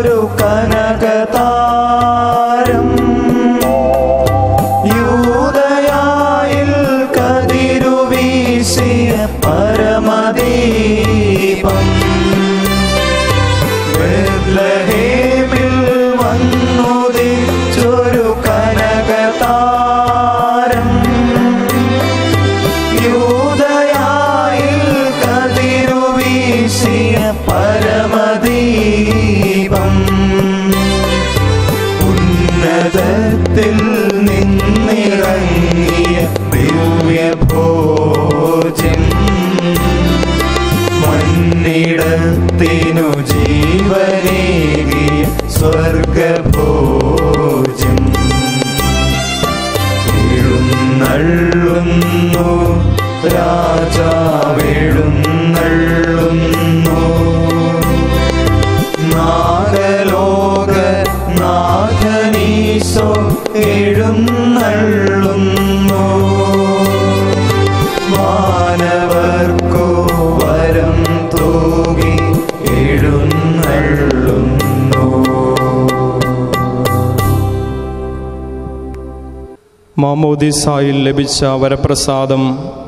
തെളിച്ചൊരു കനകതാരം യൂതയായിൽ കതിരുവീശിയ പരമദീപം ബെത്ലഹേമിൽ വന്നുദിച്ചൊരു കനകതാരം യൂതയായിൽ കതിരുവീശിയ പരമദീപം ഉന്നതത്തിൽ നിന്നിറങ്ങിയ ദിവ്യഭോജ്യം മണ്ണിടത്തിനു ജീവനേകിയ സ്വർഗഭോജ്യം എഴുന്നള്ളുന്നു രാജാവെഴുന്നള്ളുന്നു നാഗലോക നാഗനീശോ എഴുന്നള്ളുന്നു മാനവർക്കു വരം തൂകി എഴുന്നള്ളുന്നു മാമോദിസായിൽ ലഭിച്ച വരപ്രസാദം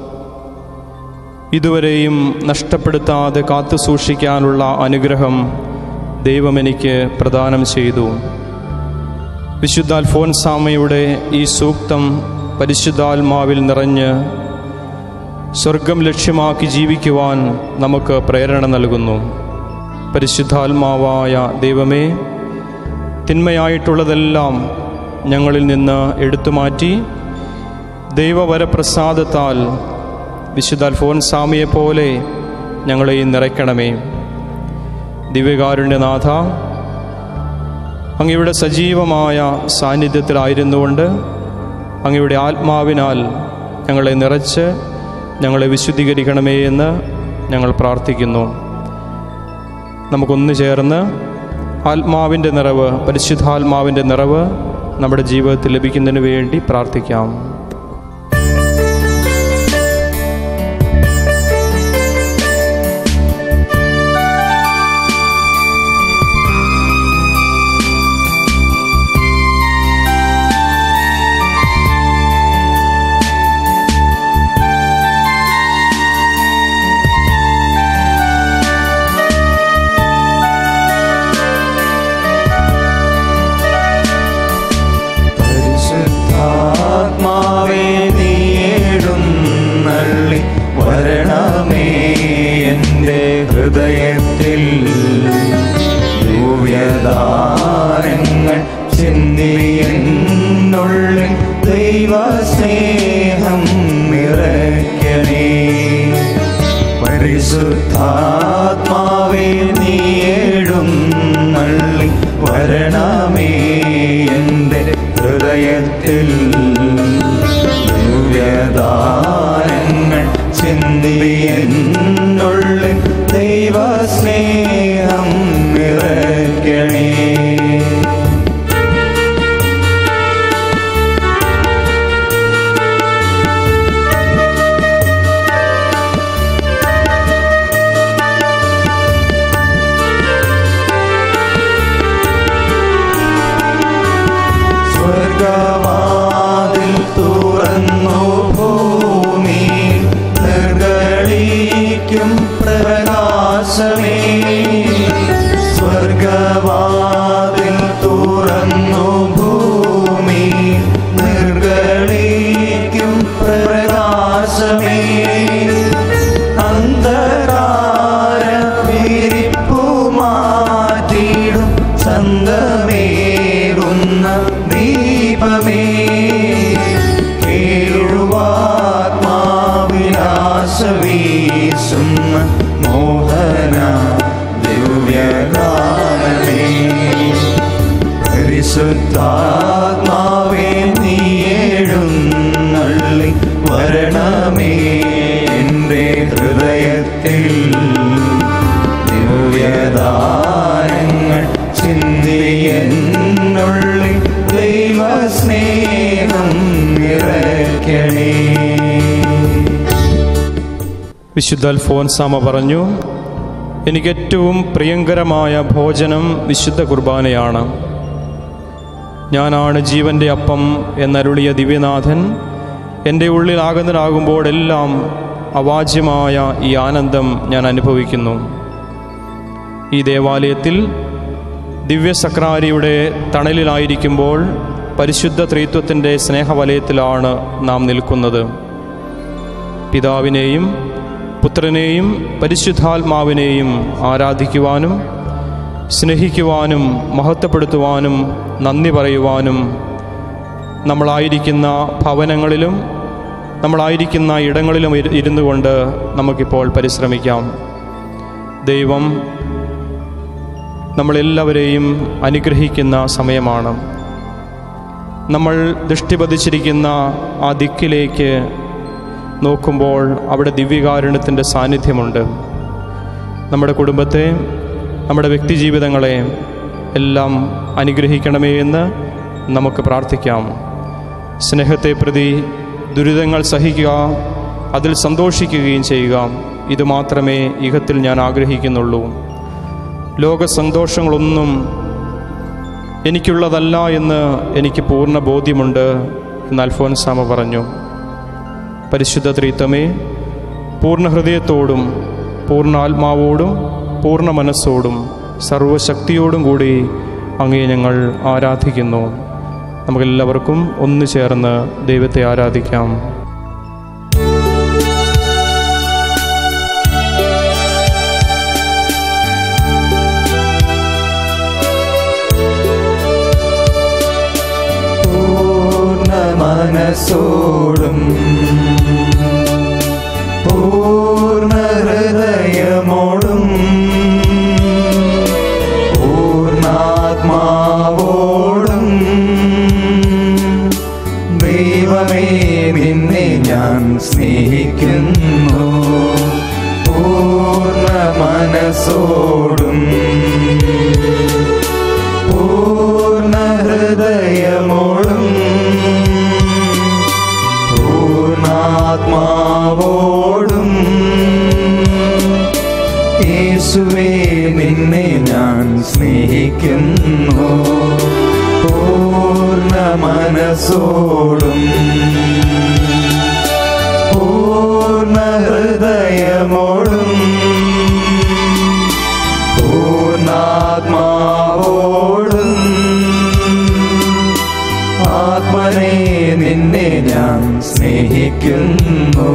ഇതുവരെയും നഷ്ടപ്പെടുത്താതെ കാത്തു സൂക്ഷിക്കാനുള്ള അനുഗ്രഹം ദൈവം എനിക്ക് പ്രദാനം ചെയ്തു വിശുദ്ധ അൽഫോൻസാമയുടെ ഈ സൂക്തം പരിശുദ്ധാത്മാവിൽ നിറഞ്ഞ് സ്വർഗം ലക്ഷ്യമാക്കി ജീവിക്കുവാൻ നമുക്ക് പ്രേരണ നൽകുന്നു പരിശുദ്ധാത്മാവായ ദൈവമേ തിന്മയായിട്ടുള്ളതെല്ലാം ഞങ്ങളിൽ നിന്ന് എടുത്തുമാറ്റി ദൈവവരപ്രസാദത്താൽ വിശുദ്ധ അൽഫോൻസാമിയെ പോലെ ഞങ്ങളെ നിറയ്ക്കണമേ ദിവ്യകാരുണ്യനാഥ അങ്ങയുടെ സജീവമായ സാന്നിധ്യത്തിലായിരുന്നുകൊണ്ട് അങ്ങയുടെ ആത്മാവിനാൽ ഞങ്ങളെ നിറച്ച് ഞങ്ങളെ വിശുദ്ധീകരിക്കണമേ എന്ന് ഞങ്ങൾ പ്രാർത്ഥിക്കുന്നു നമുക്കൊന്നു ചേർന്ന് ആത്മാവിൻ്റെ നിറവ് പരിശുദ്ധാത്മാവിൻ്റെ നിറവ് നമ്മുടെ ജീവിതത്തിൽ ലഭിക്കുന്നതിന് വേണ്ടി പ്രാർത്ഥിക്കാം പരിശുദ്ധാത്മാവേ നീടുന്നള്ളി വരണമേ എൻ്റെ ഹൃദയത്തിൽ ദിവ്യദാനങ്ങൾ ചിന്തിയെന്നുള്ളിൽ ദൈവസ്നേഹം നിറയ്ക്കണേ പരിശുദ്ധാത്മാവേ നീടുന്നള്ളി വരണമേ എൻ്റെ ഹൃദയത്തിൽ ദിവ്യദാനങ്ങൾ ചിന്തിയെന്നുള്ളിൽ ദൈവസ്നേഹം നിറയ്ക്കണേ സ്വർഗവാതിൽ തുറന്നു ഭൂമി നിർഗളിക്കും പ്രകാശമേ സ്വർഗവാതിൽ തുറന്നു ഭൂമി നിർഗളിക്കും പ്രകാശമേ അന്ധകാര വിരിപ്പു മാറ്റിടും ചന്തമേറുന്ന ദീപമേ കേഴുവാത്മാവിനാശവീശുന്ന മോഹന ദിവ്യഗാനമേ പരിശുദ്ധാത്മാവേ നീടുന്നള്ളി വരണമേ എൻ്റെ ഹൃദയത്തിൽ ദിവ്യദാനങ്ങൾ ചിന്തിയെന്നുള്ളിൽ ദൈവസ്നേഹം നിറയ്ക്കണേ വിശുദ്ധ അൽഫോൻസാമ പറഞ്ഞു എനിക്ക് ഏറ്റവും പ്രിയങ്കരമായ ഭോജനം വിശുദ്ധ കുർബാനയാണ് ഞാനാണ് ജീവൻ്റെ അപ്പം എന്നരുളിയ ദിവ്യനാഥൻ എൻ്റെ ഉള്ളിൽ ആകുന്നതാകുമ്പോഴെല്ലാം അവാജ്യമായ ഈ ആനന്ദം ഞാൻ അനുഭവിക്കുന്നു ഈ ദേവാലയത്തിൽ ദിവ്യസക്രാരിയുടെ തണലിലായിരിക്കുമ്പോൾ പരിശുദ്ധ ത്രിത്വത്തിൻ്റെ സ്നേഹവലയത്തിലാണ് നാം നിൽക്കുന്നത് പിതാവിനെയും പുത്രനെയും പരിശുദ്ധാത്മാവിനെയും ആരാധിക്കുവാനും സ്നേഹിക്കുവാനും മഹത്വപ്പെടുത്തുവാനും നന്ദി പറയുവാനും നമ്മളായിരിക്കുന്ന ഭവനങ്ങളിലും നമ്മളായിരിക്കുന്ന ഇടങ്ങളിലും ഇരു- ഇരുന്നു കൊണ്ട് നമുക്കിപ്പോൾ പരിശ്രമിക്കാം ദൈവം നമ്മളെല്ലാവരെയും അനുഗ്രഹിക്കുന്ന സമയമാണ് നമ്മൾ ദൃഷ്ടി പതിച്ചിരിക്കുന്ന ആ ദിക്കിലേക്ക് നോക്കുമ്പോൾ അവിടെ ദിവ്യകാരുണ്യത്തിൻ്റെ സാന്നിധ്യമുണ്ട് നമ്മുടെ കുടുംബത്തെ നമ്മുടെ വ്യക്തിജീവിതങ്ങളെ എല്ലാം അനുഗ്രഹിക്കണമേ എന്ന് നമുക്ക് പ്രാർത്ഥിക്കാം സ്നേഹത്തെ പ്രതി ദുരിതങ്ങൾ സഹിക്കുക അതിൽ സന്തോഷിക്കുകയും ചെയ്യുക ഇതുമാത്രമേ ഇഹത്തിൽ ഞാൻ ആഗ്രഹിക്കുന്നുള്ളൂ ലോക സന്തോഷങ്ങളൊന്നും എനിക്കുള്ളതല്ല എന്ന് എനിക്ക് പൂർണ്ണ ബോധ്യമുണ്ട് എന്ന് അൽഫോൻസാമ പറഞ്ഞു പരിശുദ്ധ ത്രീത്വമേ പൂർണ്ണ ഹൃദയത്തോടും പൂർണ്ണ ആത്മാവോടും പൂർണ്ണ മനസ്സോടും സർവശക്തിയോടും കൂടി അങ്ങേ ഞങ്ങൾ ആരാധിക്കുന്നു നമുക്കെല്ലാവർക്കും ഒന്നു ചേർന്ന് ദൈവത്തെ ആരാധിക്കാം പൂർണ്ണ മനസ്സോടും പൂർണ്ണ ഹൃദയമോടും പൂർണ്ണാത്മാവോടും ദൈവമേ നിന്നെ ഞാൻ സ്നേഹിക്കുന്നു പൂർണ്ണ മനസ്സോടും പൂർണ്ണ ഹൃദയമോടും പൂർണ്ണാത്മാവോടും യേശുവേ നിന്നെ ഞാൻ സ്നേഹിക്കുന്നു പൂർണ്ണ മനസ്സോടും പൂർണ്ണ ഹൃദയമോടും പൂർണ്ണാത്മാവോടും ആത്മനെ നിന്നെ ഞാൻ സ്നേഹിക്കുന്നു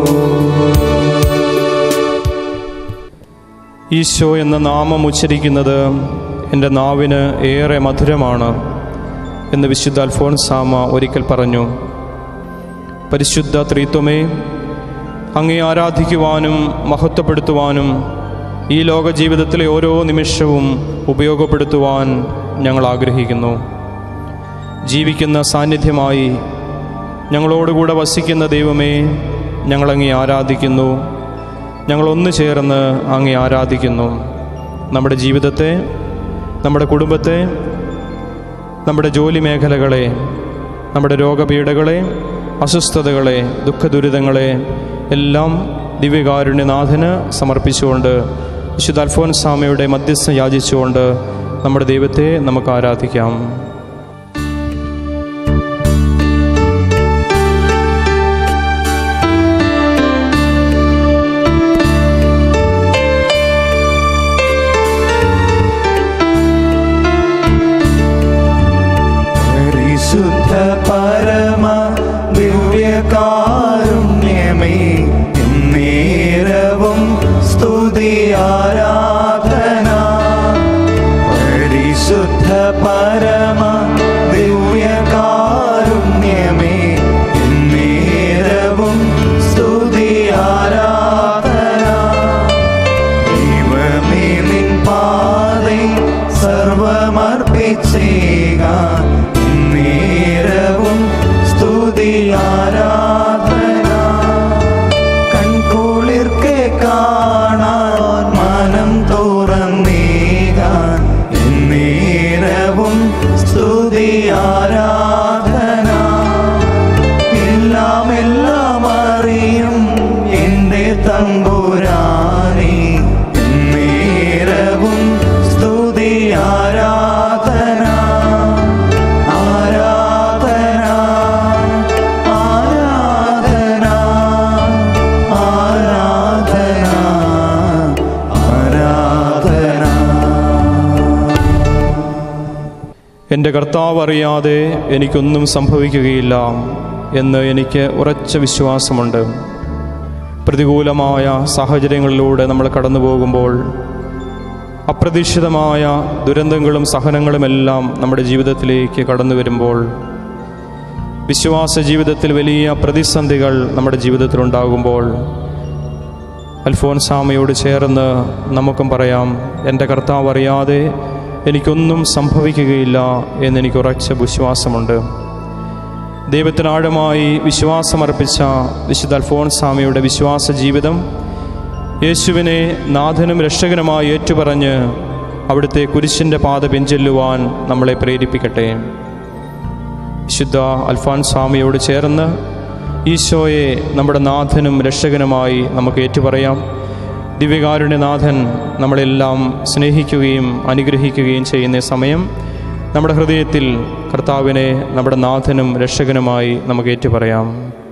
ഈശോ എന്ന നാമം ഉച്ചരിക്കുന്നത് എൻ്റെ നാവിന് ഏറെ മധുരമാണ് എന്ന് വിശുദ്ധ അൽഫോൻസാമ ഒരിക്കൽ പറഞ്ഞു പരിശുദ്ധ ത്രിത്വമേ അങ്ങേ ആരാധിക്കുവാനും മഹത്വപ്പെടുത്തുവാനും ഈ ലോക ജീവിതത്തിലെ ഓരോ നിമിഷവും ഉപയോഗപ്പെടുത്തുവാൻ ഞങ്ങൾ ആഗ്രഹിക്കുന്നു ജീവിക്കുന്ന സാന്നിധ്യമായി ഞങ്ങളോടുകൂടെ വസിക്കുന്ന ദൈവമേ ഞങ്ങളങ്ങേ ആരാധിക്കുന്നു ഞങ്ങൾ ഒന്ന് ചേർന്ന് അങ്ങേ ആരാധിക്കുന്നു നമ്മുടെ ജീവിതത്തെ നമ്മുടെ കുടുംബത്തെ നമ്മുടെ ജോലി മേഖലകളെ നമ്മുടെ രോഗപീഠകളെ അസ്വസ്ഥതകളെ ദുഃഖദുരിതങ്ങളെ എല്ലാം ദിവ്യകാരുണ്യനാഥന് സമർപ്പിച്ചുകൊണ്ട് വിശുദ്ധ അൽഫോൻസാമയുടെ മധ്യസ്ഥം യാചിച്ചുകൊണ്ട് നമ്മുടെ ദൈവത്തെ നമുക്ക് ആരാധിക്കാം പരിശുദ്ധ പരമ ദിവ്യകാരുണ്യമേ എന്നേരവും സ്തുതി ആരാധന പരിശുദ്ധ പരമ ദിവ്യകാരുണ്യമേ എന്നേരവും സ്തുതി ആരാധന ദൈവമേ നിൻ പാതേ സർവമർപ്പിച്ചേക നേരവും സ്തുതി ആരാധന കൺകുളിർക്കെ കാണാൻ മനം തുറന്നേകാൻ എന്നേരവും സ്തുതി ആരാധന എല്ലാം എല്ലാം അറിയും എൻ്റെ തമ്പുരാനെ എന്നേ എൻ്റെ കർത്താവ് അറിയാതെ എനിക്കൊന്നും സംഭവിക്കുകയില്ല എന്ന് എനിക്ക് ഉറച്ച വിശ്വാസമുണ്ട് പ്രതികൂലമായ സാഹചര്യങ്ങളിലൂടെ നമ്മൾ കടന്നു പോകുമ്പോൾ അപ്രതീക്ഷിതമായ ദുരന്തങ്ങളും സഹനങ്ങളുമെല്ലാം നമ്മുടെ ജീവിതത്തിലേക്ക് കടന്നു വരുമ്പോൾ വിശ്വാസ ജീവിതത്തിൽ വലിയ പ്രതിസന്ധികൾ നമ്മുടെ ജീവിതത്തിലുണ്ടാകുമ്പോൾ അൽഫോൻസാമയോട് ചേർന്ന് നമുക്കും പറയാം എൻ്റെ കർത്താവ് അറിയാതെ എനിക്കൊന്നും സംഭവിക്കുകയില്ല എന്നെനിക്ക് ഉറച്ച വിശ്വാസമുണ്ട് ദൈവത്തിനാഴമായി വിശ്വാസമർപ്പിച്ച വിശുദ്ധ അൽഫോൻസാമയുടെ വിശ്വാസ ജീവിതം യേശുവിനെ നാഥനും രക്ഷകനുമായി ഏറ്റുപറഞ്ഞ് അവിടുത്തെ കുരിശിൻ്റെ പാത പിഞ്ചെല്ലുവാൻ നമ്മളെ പ്രേരിപ്പിക്കട്ടെ വിശുദ്ധ അൽഫാൻ സ്വാമിയോട് ചേർന്ന് ഈശോയെ നമ്മുടെ നാഥനും രക്ഷകനുമായി നമുക്ക് ഏറ്റുപറയാം ദിവ്യകാരുണ്യനാഥൻ നമ്മളെല്ലാം സ്നേഹിക്കുകയും അനുഗ്രഹിക്കുകയും ചെയ്യുന്ന സമയം നമ്മുടെ ഹൃദയത്തിൽ കർത്താവിനെ നമ്മുടെ നാഥനും രക്ഷകനുമായി നമുക്ക് ഏറ്റുപറയാം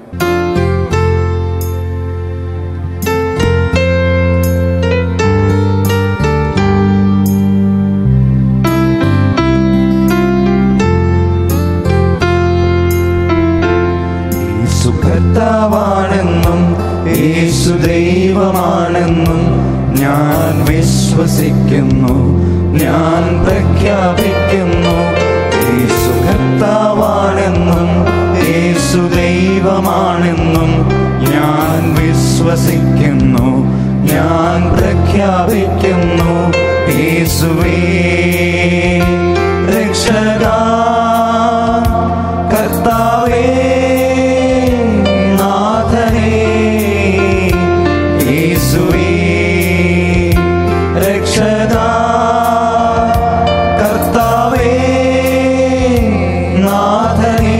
യേശു കർത്താവാണെന്നും യേശു ദൈവമാണെന്നും ഞാൻ വിശ്വസിക്കുന്നു ഞാൻ പ്രഖ്യാപിക്കുന്നു യേശു കർത്താവാണെന്നും യേശു ദൈവമാണെന്നും ഞാൻ വിശ്വസിക്കുന്നു ഞാൻ പ്രഖ്യാപിക്കുന്നു യേശുവേ രക്ഷക കർത്താവേ നാഥനേ യേശുവേ രക്ഷക കർത്താവേ നാഥനേ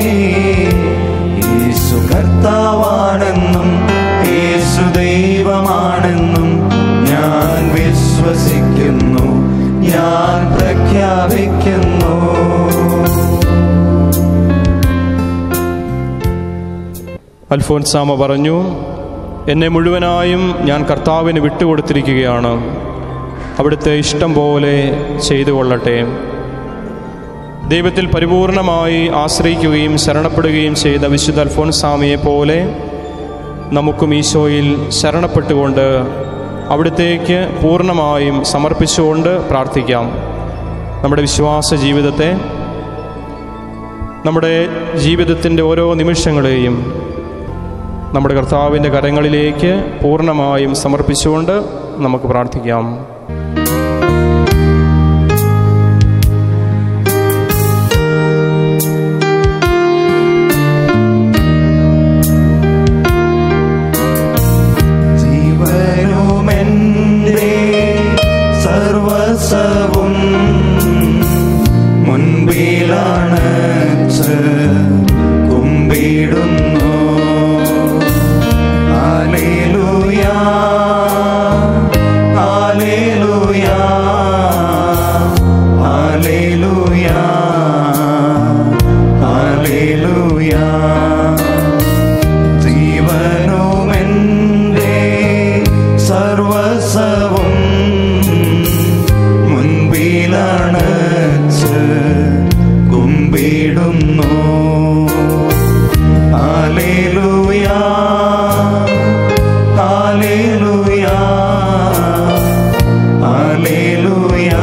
യേശു കർത്താവാണെന്നും യേശു ദൈവമാണെന്നും ഞാൻ വിശ്വസിക്കുന്നു ഞാൻ പ്രഖ്യാപിക്കുന്നു അൽഫോൻസാമ പറഞ്ഞു എന്നെ മുഴുവനായും ഞാൻ കർത്താവിന് വിട്ടുകൊടുത്തിരിക്കുകയാണ് അവിടുത്തെ ഇഷ്ടം പോലെ ചെയ്തു കൊള്ളട്ടെ ദൈവത്തിൽ പരിപൂർണമായി ആശ്രയിക്കുകയും ശരണപ്പെടുകയും ചെയ്ത വിശുദ്ധ അൽഫോൻസാമിയെ പോലെ നമുക്കും ഈശോയിൽ ശരണപ്പെട്ടുകൊണ്ട് അവിടത്തേക്ക് പൂർണ്ണമായും സമർപ്പിച്ചുകൊണ്ട് പ്രാർത്ഥിക്കാം നമ്മുടെ വിശ്വാസ ജീവിതത്തെ നമ്മുടെ ജീവിതത്തിൻ്റെ ഓരോ നിമിഷങ്ങളെയും നമ്മുടെ കർത്താവിൻ്റെ കരങ്ങളിലേക്ക് പൂർണ്ണമായും സമർപ്പിച്ചുകൊണ്ട് നമുക്ക് പ്രാർത്ഥിക്കാം ജീവനുമെന്റെ സർവസവും മുൻപിലാണ് കുമ്പിടുന്നു ഹല്ലേലൂയാ ഹല്ലേലൂയാ ഹല്ലേലൂയാ ഹല്ലേലൂയാ ജീവനുമെന്റെ സർവസവും മുൻപിലാണ് കുമ്പിടുന്നു ഹല്ലേലൂയാ ഹല്ലേലൂയാ ഹല്ലേലൂയാ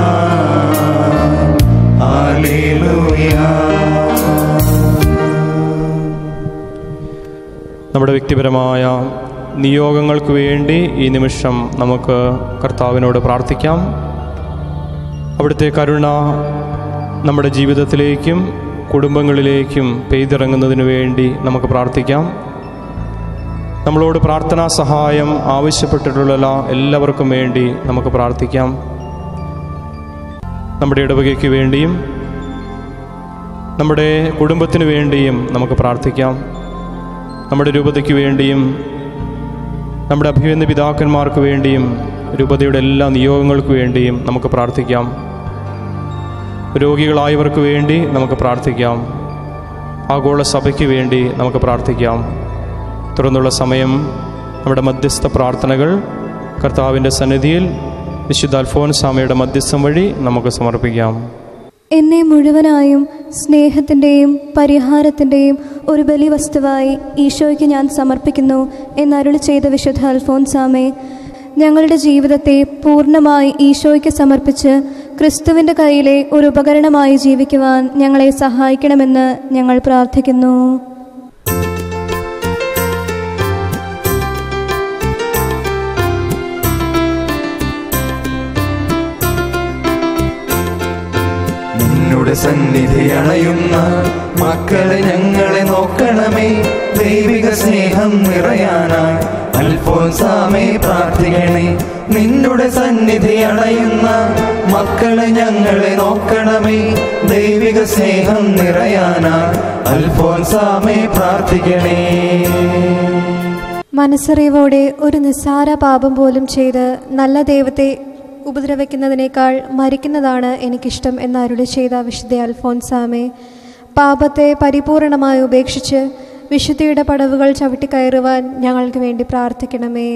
ഹല്ലേലൂയാ നമ്മുടെ വ്യക്തിപരമായ നിയോഗങ്ങൾക്ക് വേണ്ടി ഈ നിമിഷം നമുക്ക് കർത്താവിനോട് പ്രാർത്ഥിക്കാം അവിടുത്തെ കരുണ നമ്മുടെ ജീവിതത്തിലേക്കും കുടുംബങ്ങളിലേക്കും പെയ്തിറങ്ങുന്നതിന് വേണ്ടി നമുക്ക് പ്രാർത്ഥിക്കാം നമ്മളോട് പ്രാർത്ഥനാ സഹായം ആവശ്യപ്പെട്ടിട്ടുള്ള എല്ലാവർക്കും വേണ്ടി നമുക്ക് പ്രാർത്ഥിക്കാം നമ്മുടെ ഇടവകയ്ക്ക് വേണ്ടിയും നമ്മുടെ കുടുംബത്തിന് വേണ്ടിയും നമുക്ക് പ്രാർത്ഥിക്കാം നമ്മുടെ രൂപതയ്ക്ക് വേണ്ടിയും നമ്മുടെ അഭിവന്ദ പിതാക്കന്മാർക്ക് വേണ്ടിയും രൂപതയുടെ എല്ലാ നിയോഗങ്ങൾക്ക് വേണ്ടിയും നമുക്ക് പ്രാർത്ഥിക്കാം രോഗികളായവർക്ക് വേണ്ടി നമുക്ക് പ്രാർത്ഥിക്കാം ആഗോള സഭയ്ക്ക് വേണ്ടി നമുക്ക് പ്രാർത്ഥിക്കാം തുടർന്നുള്ള സമയം നമ്മുടെ മധ്യസ്ഥ പ്രാർത്ഥനകൾ കർത്താവിൻ്റെ സന്നിധിയിൽ വിശുദ്ധ അൽഫോൻസാമയുടെ മധ്യസ്ഥം വഴി നമുക്ക് സമർപ്പിക്കാം എന്നെ മുഴുവനായും സ്നേഹത്തിൻ്റെയും പരിഹാരത്തിൻ്റെയും ഒരു ബലിവസ്തുവായി ഈശോയ്ക്ക് ഞാൻ സമർപ്പിക്കുന്നു എന്നരുളി ചെയ്ത വിശുദ്ധ അൽഫോൻസാമേ ഞങ്ങളുടെ ജീവിതത്തെ പൂർണ്ണമായി ഈശോയ്ക്ക് സമർപ്പിച്ച് ക്രിസ്തുവിൻ്റെ കയ്യിലെ ഒരു ഉപകരണമായി ജീവിക്കുവാൻ ഞങ്ങളെ സഹായിക്കണമെന്ന് ഞങ്ങൾ പ്രാർത്ഥിക്കുന്നു നിന്നുടെ സന്നിധി അണയുന്ന മക്കളെ ഞങ്ങളെ നോക്കണമേ ദൈവിക സ്നേഹം നിറയാനായി അൽഫോൻസാമേ പ്രാർത്ഥിക്കണേ നിന്നുടെ സന്നിധി അണയുന്ന മക്കളെ ഞങ്ങളെ നോക്കണമേ ദൈവിക സ്നേഹം നിറയാനായി അൽഫോൻസാമേ പ്രാർത്ഥിക്കണേ മനസ്സറിവോടെ ഒരു നിസ്സാര പാപം പോലും ചെയ്ത് നല്ല ദൈവത്തെ ഉപദ്രവിക്കുന്നതിനേക്കാൾ മരിക്കുന്നതാണ് എനിക്കിഷ്ടം എന്നരുളി ചെയ്ത വിശുദ്ധ അൽഫോൻസാമെ പാപത്തെ പരിപൂർണമായി ഉപേക്ഷിച്ച് വിശുദ്ധിയുടെ പടവുകൾ ചവിട്ടിക്കയറുവാൻ ഞങ്ങൾക്ക് വേണ്ടി പ്രാർത്ഥിക്കണമേ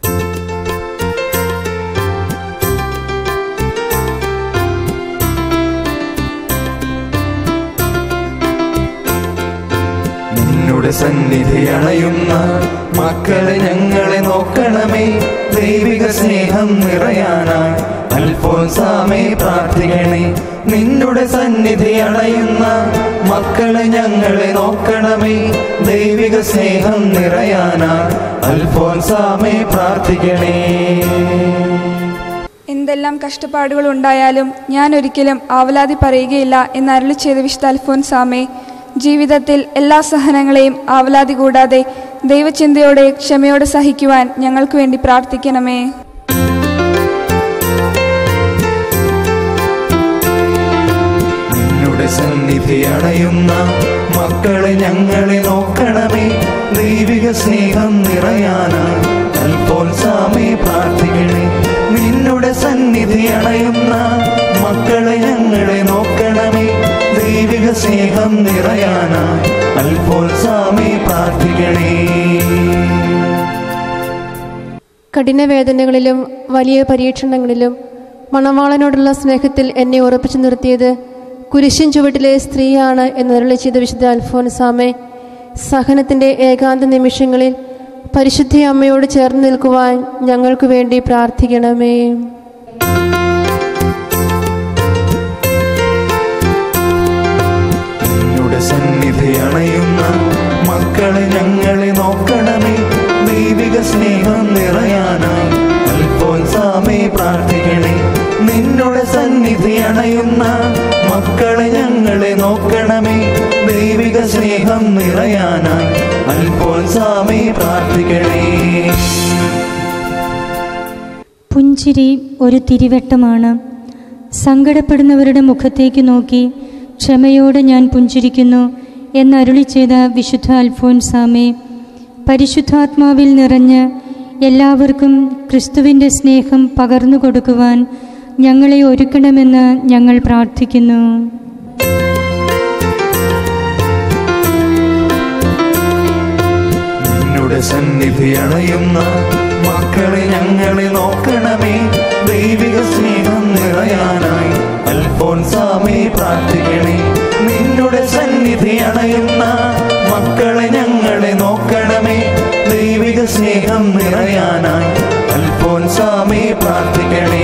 നിന്നുടെ സന്നിധി അണയുന്ന മക്കളെ ഞങ്ങളെ നോക്കണമേ ദൈവിക സ്നേഹം നിറയാനായി അൽഫോൻസാമേ പ്രാർത്ഥിക്കണേ നിന്നുടെ സന്നിധി അണയുന്ന മക്കളെ ഞങ്ങളെ നോക്കണമേ ദൈവിക സ്നേഹം നിറയാനായി അൽഫോൻസാമേ പ്രാർത്ഥിക്കണേ എന്തെല്ലാം കഷ്ടപ്പാടുകൾ ഉണ്ടായാലും ഞാൻ ഒരിക്കലും ആവലാതി പറയുകയില്ല എന്ന് അരുളി ചെയ്ത വിശുദ്ധ അൽഫോൻസാമേ ജീവിതത്തിൽ എല്ലാ സഹനങ്ങളെയും ആവലാതി കൂടാതെ ദൈവചിന്തയോടെ ക്ഷമയോടെ സഹിക്കുവാൻ ഞങ്ങൾക്ക് വേണ്ടി പ്രാർത്ഥിക്കണമേ നിന്നുടെ സന്നിധി അണയുന്ന മക്കളെ ഞങ്ങളെ നോക്കണമേ ദൈവിക സ്നേഹം നിറയാനായി അൽഫോൻസാമേ പ്രാർത്ഥിക്കണേ നിന്നുടെ സന്നിധി അണയുന്ന മക്കളെ ഞങ്ങളെ നോക്കണമേ ദൈവിക സ്നേഹം നിറയാനായി അൽഫോൻസാമേ പ്രാർത്ഥിക്കണേ കഠിനവേദനകളിലും വലിയ പരീക്ഷണങ്ങളിലും മണവാളനോടുള്ള സ്നേഹത്തിൽ എന്നെ ഉറപ്പിച്ചു നിർത്തിയത് കുരിശിൻ ചുവട്ടിലെ സ്ത്രീയാണ് എന്നരുളി ചെയ്ത വിശുദ്ധ അൽഫോൻസാമെ സഹനത്തിൻ്റെ ഏകാന്ത നിമിഷങ്ങളിൽ പരിശുദ്ധ അമ്മയോട് ചേർന്ന് നിൽക്കുവാൻ ഞങ്ങൾക്ക് വേണ്ടി പ്രാർത്ഥിക്കണമേ നിന്നുടെ സന്നിധി അണയുന്ന മക്കളെ ഞങ്ങളെ നോക്കണമേ ദൈവിക സ്നേഹം നിറയാനായി അൽഫോൻസാമേ പ്രാർത്ഥിക്കണേ നിന്നുടെ സന്നിധി അണയുന്ന മക്കളെ ഞങ്ങളെ നോക്കണമേ ദൈവിക സ്നേഹം നിറയാനായി അൽഫോൻസാമേ പ്രാർത്ഥിക്കണേ പുഞ്ചിരി ഒരു തിരിവട്ടമാണ് സങ്കടപ്പെടുന്നവരുടെ മുഖത്തേക്ക് നോക്കി ക്ഷമയോടെ ഞാൻ പുഞ്ചിരിക്കുന്നു എന്നരുളി ചെയ്ത വിശുദ്ധ അൽഫോൻസാമെ പരിശുദ്ധാത്മാവിൽ നിറഞ്ഞ് എല്ലാവർക്കും ക്രിസ്തുവിൻ്റെ സ്നേഹം പകർന്നു കൊടുക്കുവാൻ ഞങ്ങളെ ഒരുക്കണമെന്ന് ഞങ്ങൾ പ്രാർത്ഥിക്കുന്നു നിന്നുടെ സന്നിധി അണയുന്ന മക്കളെ ഞങ്ങളെ നോക്കണമേ ദൈവിക സ്നേഹം നിറയാനായി അൽഫോൻസാമേ പ്രാർത്ഥിക്കണേ നിന്നുടെ സന്നിധി അണയുന്ന മക്കളെ ഞങ്ങളെ നോക്കണമേ ദൈവിക സ്നേഹം നിറയാനായി അൽഫോൻസാമേ പ്രാർത്ഥിക്കണേ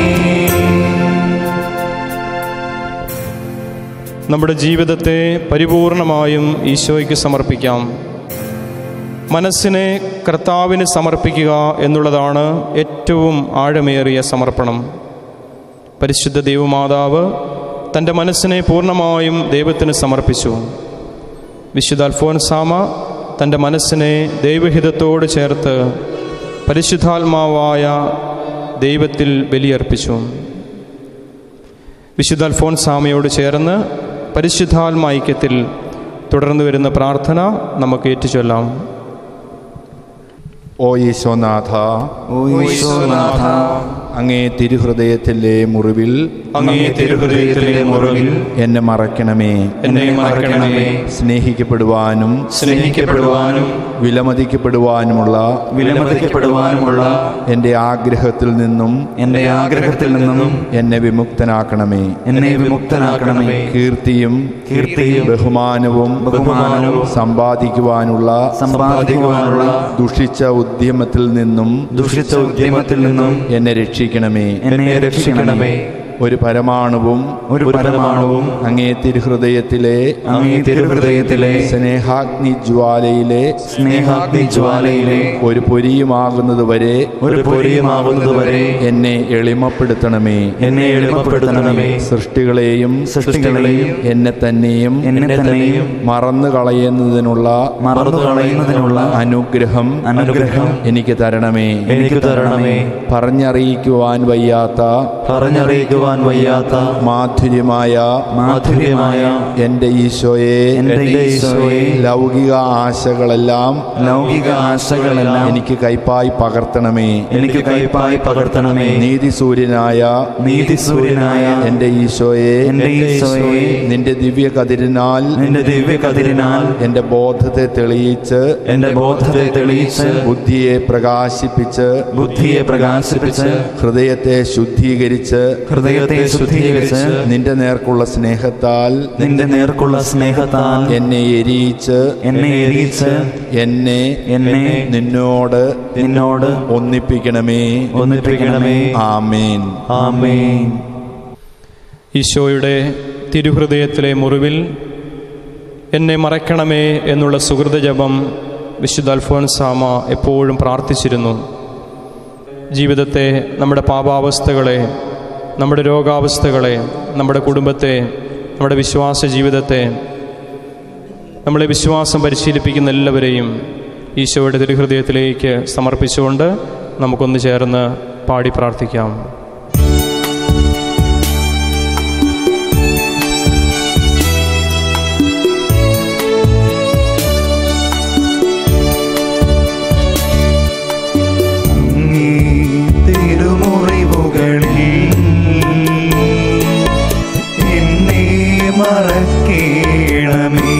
നമ്മുടെ ജീവിതത്തെ പരിപൂർണമായും ഈശോയ്ക്ക് സമർപ്പിക്കാം മനസ്സിനെ കർത്താവിന് സമർപ്പിക്കുക എന്നുള്ളതാണ് ഏറ്റവും ആഴമേറിയ സമർപ്പണം പരിശുദ്ധ ദൈവമാതാവ് തൻ്റെ മനസ്സിനെ പൂർണ്ണമായും ദൈവത്തിന് സമർപ്പിച്ചു വിശുദ്ധ അൽഫോൻസാമ തൻ്റെ മനസ്സിനെ ദൈവഹിതത്തോട് ചേർത്ത് പരിശുദ്ധാത്മാവായ ദൈവത്തിൽ ബലിയർപ്പിച്ചു വിശുദ്ധ അൽഫോൻസാമയോട് ചേർന്ന് പരിശുദ്ധാത്മായിക്യത്തിൽ തുടർന്നു വരുന്ന പ്രാർത്ഥന നമുക്ക് ഏറ്റുചൊല്ലാം ഓ ഈശോനാഥ ഓ ഈശോനാഥ അങ്ങേ തിരുഹൃദയത്തിലെ മുറിവിൽ അങ്ങേ തിരുഹൃദയത്തിലെ മുറിവിൽ എന്നെ മറയ്ക്കണമേ എന്നെ മറക്കണമേ സ്നേഹിക്കപ്പെടുവാനും സ്നേഹിക്കപ്പെടുവാനും വിലമതിക്കപ്പെടുവാനുമുള്ള വിലമതിക്കപ്പെടുവാനുമുള്ള എൻ്റെ ആഗ്രഹത്തിൽ നിന്നും എന്റെ ആഗ്രഹത്തിൽ നിന്നും എന്നെ വിമുക്തനാക്കണമേ എന്നെ വിമുക്തനാക്കണമേ കീർത്തിയും കീർത്തിയും ബഹുമാനവും ബഹുമാനവും സമ്പാദിക്കുവാനുള്ള സമ്പാദിക്കുവാനുള്ള ദുഷിച്ച ഉദ്യമത്തിൽ നിന്നും ദുഷിച്ച ഉദ്യമത്തിൽ നിന്നും എന്നെ രക്ഷിക്കണമേ എന്നെ രക്ഷിക്കണമേ ഒരു പരമാണുവും ഒരു പരമാണുവും അങ്ങേ തിരുഹൃദയത്തിലെ അങ്ങേ തിരുഹൃദയത്തിലെ സ്നേഹാഗ്നി ജ്വാലയിലെ സ്നേഹാഗ്നി ജ്വാലയിലെ ഒരു പൊരിയുമാകുന്നതുവരെ ഒരു പൊരിയുമാകുന്നതുവരെ എന്നെ എളിമപ്പെടുത്തണമേ എന്നെ എളിമപ്പെടുത്തണമേ സൃഷ്ടികളെയും സൃഷ്ടികളെയും എന്നെ തന്നെയും എന്നെ തന്നെയും മറന്നു കളയുന്നതിനുള്ള മറന്നു കളയുന്നതിനുള്ള അനുഗ്രഹം അനുഗ്രഹം എനിക്ക് തരണമേ എനിക്ക് തരണമേ പറഞ്ഞറിയിക്കുവാൻ വയ്യാത്ത പറഞ്ഞറിയിക്കുവാൻ വയ്യാത്ത മാധുര്യമായ മാധുര്യമായ എൻ്റെ ഈശോയെ എന്റെ ഈശോയെ ലൗകിക ആശകളെല്ലാം ലൗകിക ആശകളെല്ലാം എനിക്ക് കൈപ്പായി പകർത്തണമേ എനിക്ക് കൈപ്പായി പകർത്തണമേ നീതിസൂര്യനായ നീതിസൂര്യനായ എൻ്റെ ഈശോയെ എന്റെ ഈശോയെ നിന്റെ ദിവ്യ കതിരിനാൽ നിന്റെ ദിവ്യ കതിരിനാൽ എൻ്റെ ബോധത്തെ തെളിയിച്ച് എന്റെ ബോധത്തെ തെളിയിച്ച് ബുദ്ധിയെ പ്രകാശിപ്പിച്ച് ബുദ്ധിയെ പ്രകാശിപ്പിച്ച് ഹൃദയത്തെ ശുദ്ധീകരിച്ച് ഹൃദയത്തെ ശുദ്ധീകരിച്ച് നിന്റെ നേർക്കുള്ള സ്നേഹത്താൽ നിന്റെ നേർക്കുള്ള സ്നേഹത്താൽ എന്നെ എരിയിച്ച് എന്നെ എരിയിച്ച് എന്നെ എന്നെ നിന്നോട് നിന്നോട് ഒന്നിപ്പിക്കണമേ ഒന്നിപ്പിക്കണമേ ആമേൻ ആമേൻ ഈശോയുടെ തിരുഹൃദയത്തിലെ മുറിവിൽ എന്നെ മറയ്ക്കണമേ എന്നുള്ള സുഹൃത ജപം വിശുദ്ധ അൽഫോൻസാമ എപ്പോഴും പ്രാർത്ഥിച്ചിരുന്നു ജീവിതത്തെ നമ്മുടെ പാപാവസ്ഥകളെ നമ്മുടെ രോഗാവസ്ഥകളെ നമ്മുടെ കുടുംബത്തെ നമ്മുടെ വിശ്വാസ ജീവിതത്തെ നമ്മളെ വിശ്വാസം പരിശീലിപ്പിക്കുന്ന എല്ലാവരെയും ഈശോയുടെ തിരുഹൃദയത്തിലേക്ക് സമർപ്പിച്ചുകൊണ്ട് നമുക്കൊന്ന് ചേർന്ന് പാടി പ്രാർത്ഥിക്കാം അങ്ങേ തിരുമുറിവുകളിൽ എന്നെ മറക്കേണമേ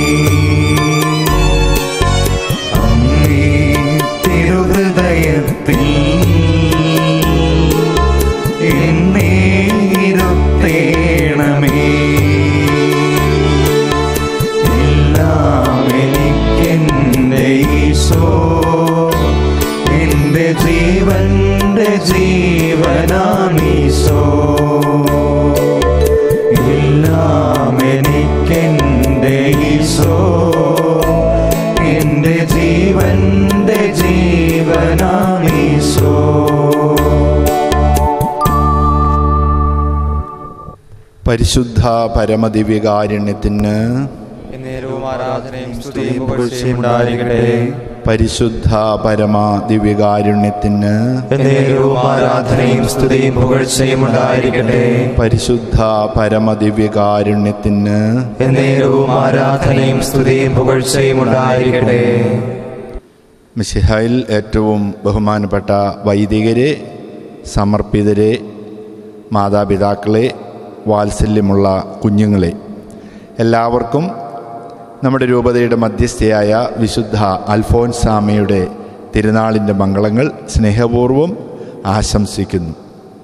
അങ്ങേ തിരുഹൃദയത്തിൽ എന്നെ ഇരുത്തേണമേ എല്ലാം എനിക്കെന്റെ ഈശോ എന്റെ ജീവന്റെ ജീവനാമീശോ എല്ലാം എനിക്കെന്റെ ഈശോ എന്റെ ജീവന്റെ ജീവനാമീശോ പരിശുദ്ധ പരമദിവ്യകാരുണ്യത്തിന് എന്നേരവും ആരാധനയും സ്തുതിയും പുകഴ്ചയും ഉണ്ടായിരിക്കട്ടെ പരിശുദ്ധ പരമ ദിവ്യകാരുണ്യത്തിന് എന്നേരവും ആരാധനയും സ്തുതിയും പുകഴ്ചയും ഉണ്ടായിരിക്കട്ടെ പരിശുദ്ധ പരമ ദിവ്യകാരുണ്യത്തിന് എന്നേരവും ആരാധനയും സ്തുതിയും പുകഴ്ചയും ഉണ്ടായിരിക്കട്ടെ മിശിഹായിൽ ഏറ്റവും ബഹുമാനപ്പെട്ട വൈദികരെ സമർപ്പിതരെ മാതാപിതാക്കളെ വാത്സല്യമുള്ള കുഞ്ഞുങ്ങളെ എല്ലാവർക്കും നമ്മുടെ രൂപതയുടെ മധ്യസ്ഥയായ വിശുദ്ധ അൽഫോൻസാമയുടെ തിരുനാളിൻ്റെ മംഗളങ്ങൾ സ്നേഹപൂർവം ആശംസിക്കുന്നു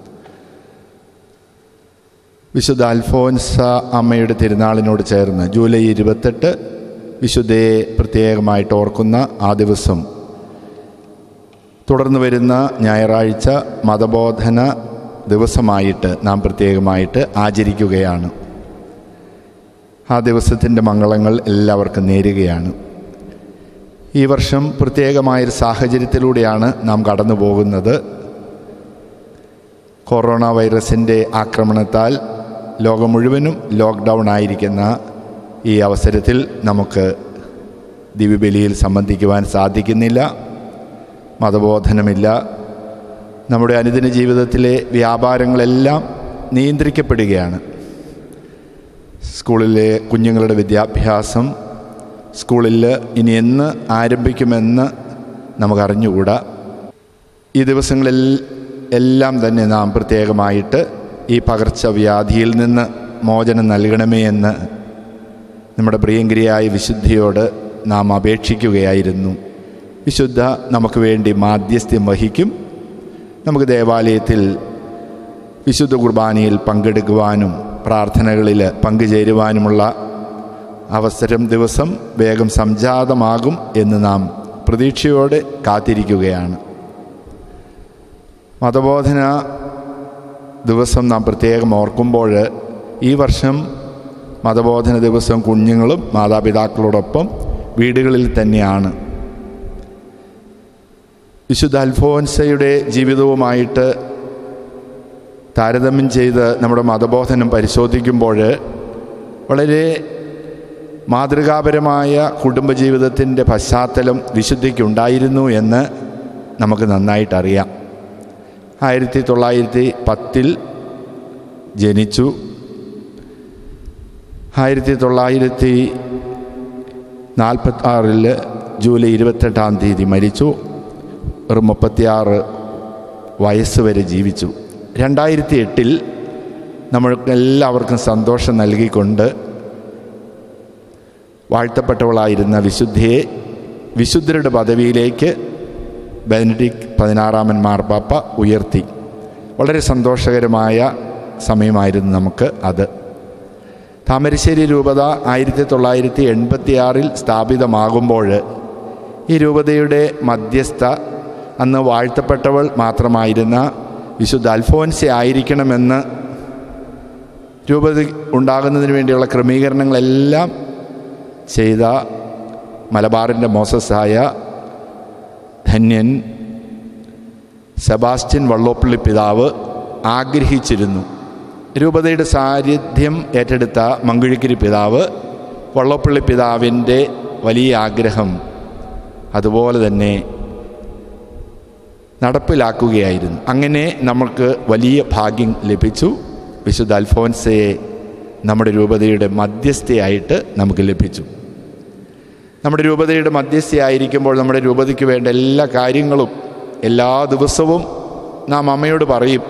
വിശുദ്ധ അൽഫോൻസ അമ്മയുടെ തിരുനാളിനോട് ചേർന്ന് ജൂലൈ ഇരുപത്തെട്ട് വിശുദ്ധയെ പ്രത്യേകമായിട്ട് ഓർക്കുന്ന ആ ദിവസം തുടർന്ന് വരുന്ന ഞായറാഴ്ച മതബോധന ദിവസമായിട്ട് നാം പ്രത്യേകമായിട്ട് ആചരിക്കുകയാണ് ആ ദിവസത്തിൻ്റെ മംഗളങ്ങൾ എല്ലാവർക്കും നേരുകയാണ് ഈ വർഷം പ്രത്യേകമായൊരു സാഹചര്യത്തിലൂടെയാണ് നാം കടന്നു പോകുന്നത് കൊറോണ വൈറസിൻ്റെ ആക്രമണത്താൽ ലോകം മുഴുവനും ലോക്ക്ഡൗൺ ആയിരിക്കുന്ന ഈ അവസരത്തിൽ നമുക്ക് ദിവ്യബലിയിൽ സംബന്ധിക്കുവാൻ സാധിക്കുന്നില്ല മതബോധനമില്ല നമ്മുടെ അനുദിന ജീവിതത്തിലെ വ്യാപാരങ്ങളെല്ലാം നിയന്ത്രിക്കപ്പെടുകയാണ് സ്കൂളിലെ കുഞ്ഞുങ്ങളുടെ വിദ്യാഭ്യാസം സ്കൂളിൽ ഇനി എന്ന് ആരംഭിക്കുമെന്ന് നമുക്കറിഞ്ഞുകൂടാ ഈ ദിവസങ്ങളിൽ എല്ലാം തന്നെ നാം പ്രത്യേകമായിട്ട് ഈ പകർച്ചവ്യാധിയിൽ നിന്ന് മോചനം നൽകണമേ എന്ന് നമ്മുടെ പ്രിയങ്കരിയായ വിശുദ്ധിയോട് നാം അപേക്ഷിക്കുകയായിരുന്നു വിശുദ്ധ നമുക്ക് വേണ്ടി മാധ്യസ്ഥ്യം വഹിക്കും നമുക്ക് ദേവാലയത്തിൽ വിശുദ്ധ കുർബാനയിൽ പങ്കെടുക്കുവാനും പ്രാർത്ഥനകളിൽ പങ്കുചേരുവാനുമുള്ള അവസരം ദിവസം വേഗം സംജാതമാകും എന്ന് നാം പ്രതീക്ഷയോടെ കാത്തിരിക്കുകയാണ് മതബോധന ദിവസം നാം പ്രത്യേകം ഓർക്കുമ്പോൾ ഈ വർഷം മതബോധന ദിവസം കുഞ്ഞുങ്ങളും മാതാപിതാക്കളോടൊപ്പം വീടുകളിൽ തന്നെയാണ് വിശുദ്ധ അൽഫോൻസയുടെ ജീവിതവുമായിട്ട് താരതമ്യം ചെയ്ത് നമ്മുടെ മതബോധനം പരിശോധിക്കുമ്പോൾ വളരെ മാതൃകാപരമായ കുടുംബജീവിതത്തിൻ്റെ പശ്ചാത്തലം വിശുദ്ധിക്കുണ്ടായിരുന്നു എന്ന് നമുക്ക് നന്നായിട്ടറിയാം ആയിരത്തി തൊള്ളായിരത്തി പത്തിൽ ജനിച്ചു ആയിരത്തി തൊള്ളായിരത്തി നാൽപ്പത്തി ആറിൽ ജൂലൈ ഇരുപത്തെട്ടാം തീയതി മരിച്ചു ഒരു മുപ്പത്തിയാറ് വയസ്സ് വരെ ജീവിച്ചു രണ്ടായിരത്തി എട്ടിൽ നമ്മൾക്ക് എല്ലാവർക്കും സന്തോഷം നൽകിക്കൊണ്ട് വാഴ്ത്തപ്പെട്ടവളായിരുന്ന വിശുദ്ധിയെ വിശുദ്ധരുടെ പദവിയിലേക്ക് ബെനഡിക് പതിനാറാമൻ മാർപ്പാപ്പ ഉയർത്തി വളരെ സന്തോഷകരമായ സമയമായിരുന്നു നമുക്ക് അത് താമരശ്ശേരി രൂപത ആയിരത്തി തൊള്ളായിരത്തി എൺപത്തി ആറിൽ സ്ഥാപിതമാകുമ്പോൾ ഈ രൂപതയുടെ മധ്യസ്ഥ അന്ന് വാഴ്ത്തപ്പെട്ടവൾ മാത്രമായിരുന്ന വിശുദ്ധ അൽഫോൻസെ ആയിരിക്കണമെന്ന് രൂപത ഉണ്ടാകുന്നതിന് വേണ്ടിയുള്ള ക്രമീകരണങ്ങളെല്ലാം ചെയ്ത മലബാറിൻ്റെ മോസസായ ധന്യൻ സെബാസ്റ്റ്യൻ വള്ളോപ്പള്ളി പിതാവ് ആഗ്രഹിച്ചിരുന്നു രൂപതയുടെ സാന്നിധ്യം ഏറ്റെടുത്ത മങ്കുഴിക്കിരി പിതാവ് വള്ളോപ്പള്ളി പിതാവിൻ്റെ വലിയ ആഗ്രഹം അതുപോലെ തന്നെ നടപ്പിലാക്കുകയായിരുന്നു അങ്ങനെ നമുക്ക് വലിയ ഭാഗ്യം ലഭിച്ചു വിശുദ്ധ അൽഫോൻസയെ നമ്മുടെ രൂപതയുടെ മധ്യസ്ഥയായിട്ട് നമുക്ക് ലഭിച്ചു നമ്മുടെ രൂപതയുടെ മധ്യസ്ഥയായിരിക്കുമ്പോൾ നമ്മുടെ രൂപതയ്ക്ക് വേണ്ട എല്ലാ കാര്യങ്ങളും എല്ലാ ദിവസവും നാം അമ്മയോട് പറയും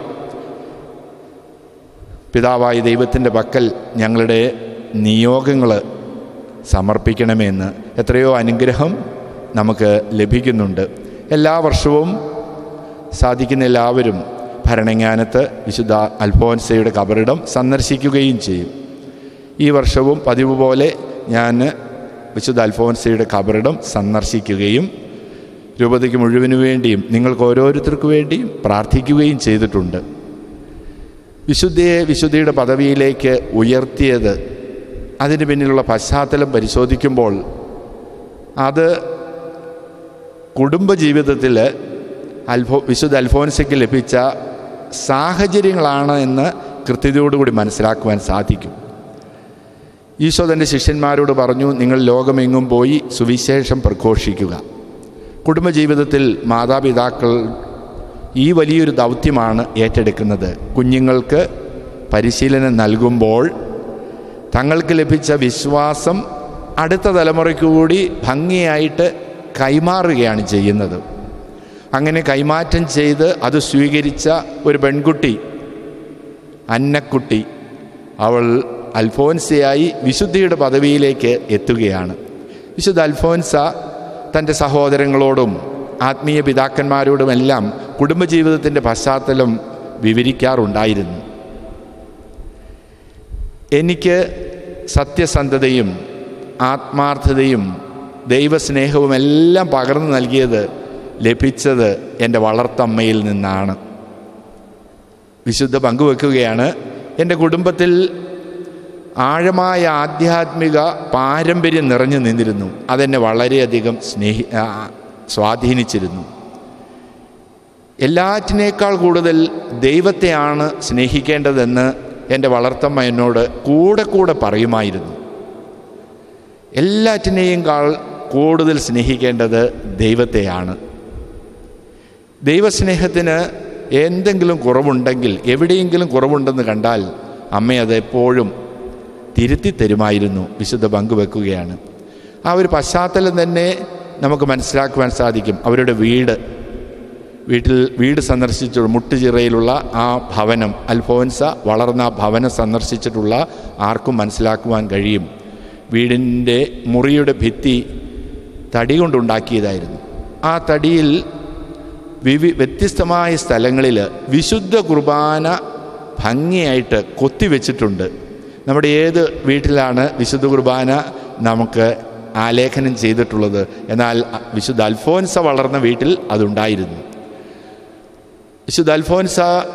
പിതാവായ ദൈവത്തിൻ്റെ പക്കൽ ഞങ്ങളുടെ നിയോഗങ്ങൾ സമർപ്പിക്കണമെന്ന് എത്രയോ അനുഗ്രഹം നമുക്ക് ലഭിക്കുന്നുണ്ട് എല്ലാ വർഷവും സാധിക്കുന്ന എല്ലാവരും ഭരണങ്ങാനത്ത് വിശുദ്ധ അൽഫോൻസയുടെ കബറിടം സന്ദർശിക്കുകയും ചെയ്യും ഈ വർഷവും പതിവ് പോലെ ഞാൻ വിശുദ്ധ അൽഫോൻസയുടെ കബറിടം സന്ദർശിക്കുകയും രൂപതയ്ക്ക് മുഴുവനു വേണ്ടിയും നിങ്ങൾക്ക് ഓരോരുത്തർക്ക് വേണ്ടിയും പ്രാർത്ഥിക്കുകയും ചെയ്തിട്ടുണ്ട് വിശുദ്ധിയെ വിശുദ്ധിയുടെ പദവിയിലേക്ക് ഉയർത്തിയത് അതിന് പിന്നിലുള്ള പശ്ചാത്തലം പരിശോധിക്കുമ്പോൾ അത് കുടുംബജീവിതത്തിൽ അൽഫോ വിശുദ്ധ അൽഫോൻസയ്ക്ക് ലഭിച്ച സാഹചര്യങ്ങളാണ് എന്ന് കൃത്യതയോടുകൂടി മനസ്സിലാക്കുവാൻ സാധിക്കും ഈശോ തൻ്റെ ശിഷ്യന്മാരോട് പറഞ്ഞു നിങ്ങൾ ലോകമെങ്ങും പോയി സുവിശേഷം പ്രഘോഷിക്കുക കുടുംബജീവിതത്തിൽ മാതാപിതാക്കൾ ഈ വലിയൊരു ദൗത്യമാണ് ഏറ്റെടുക്കുന്നത് കുഞ്ഞുങ്ങൾക്ക് പരിശീലനം നൽകുമ്പോൾ തങ്ങൾക്ക് ലഭിച്ച വിശ്വാസം അടുത്ത തലമുറയ്ക്ക് കൂടി ഭംഗിയായിട്ട് കൈമാറുകയാണ് ചെയ്യുന്നത് അങ്ങനെ കൈമാറ്റം ചെയ്ത് അത് സ്വീകരിച്ച ഒരു പെൺകുട്ടി അന്നക്കുട്ടി അവൾ അൽഫോൻസയായി വിശുദ്ധിയുടെ പദവിയിലേക്ക് എത്തുകയാണ് വിശുദ്ധ അൽഫോൻസ തൻ്റെ സഹോദരങ്ങളോടും ആത്മീയ പിതാക്കന്മാരോടുമെല്ലാം കുടുംബജീവിതത്തിൻ്റെ പശ്ചാത്തലം വിവരിക്കാറുണ്ടായിരുന്നു എനിക്ക് സത്യസന്ധതയും ആത്മാർത്ഥതയും ദൈവസ്നേഹവും എല്ലാം പകർന്നു നൽകിയത് ലഭിച്ചത് എൻ്റെ വളർത്തമ്മയിൽ നിന്നാണ് വിശുദ്ധ പങ്കുവെക്കുകയാണ് എൻ്റെ കുടുംബത്തിൽ ആഴമായ ആധ്യാത്മിക പാരമ്പര്യം നിറഞ്ഞു നിന്നിരുന്നു അതെന്നെ വളരെയധികം സ്നേഹി ആ, സ്വാധീനിച്ചിരുന്നു എല്ലാറ്റിനേക്കാൾ കൂടുതൽ ദൈവത്തെയാണ് സ്നേഹിക്കേണ്ടതെന്ന് എൻ്റെ വളർത്തമ്മ എന്നോട് കൂടെ കൂടെ പറയുമായിരുന്നു എല്ലാറ്റിനെയും കാൾ കൂടുതൽ സ്നേഹിക്കേണ്ടത് ദൈവത്തെയാണ് ദൈവസ്നേഹത്തിന് എന്തെങ്കിലും കുറവുണ്ടെങ്കിൽ എവിടെയെങ്കിലും കുറവുണ്ടെന്ന് കണ്ടാൽ അമ്മ അത് എപ്പോഴും തിരുത്തി തരുമായിരുന്നു വിശുദ്ധ പങ്കുവെക്കുകയാണ് ആ ഒരു പശ്ചാത്തലം തന്നെ നമുക്ക് മനസ്സിലാക്കുവാൻ സാധിക്കും അവരുടെ വീട് വീട്ടിൽ വീട് സന്ദർശിച്ചു മുട്ടുചിറയിലുള്ള ആ ഭവനം അൽഫോൻസ വളർന്ന ആ ഭവനം സന്ദർശിച്ചിട്ടുള്ള ആർക്കും മനസ്സിലാക്കുവാൻ കഴിയും വീടിൻ്റെ മുറിയുടെ ഭിത്തി തടി കൊണ്ടുണ്ടാക്കിയതായിരുന്നു ആ തടിയിൽ വിവി വ്യത്യസ്തമായ സ്ഥലങ്ങളിൽ വിശുദ്ധ കുർബാന ഭംഗിയായിട്ട് കൊത്തിവെച്ചിട്ടുണ്ട് നമ്മുടെ ഏത് വീട്ടിലാണ് വിശുദ്ധ കുർബാന നമുക്ക് ആലേഖനം ചെയ്തിട്ടുള്ളത് എന്നാൽ വിശുദ്ധ അൽഫോൻസ വളർന്ന വീട്ടിൽ അതുണ്ടായിരുന്നു വിശുദ്ധ അൽഫോൻസ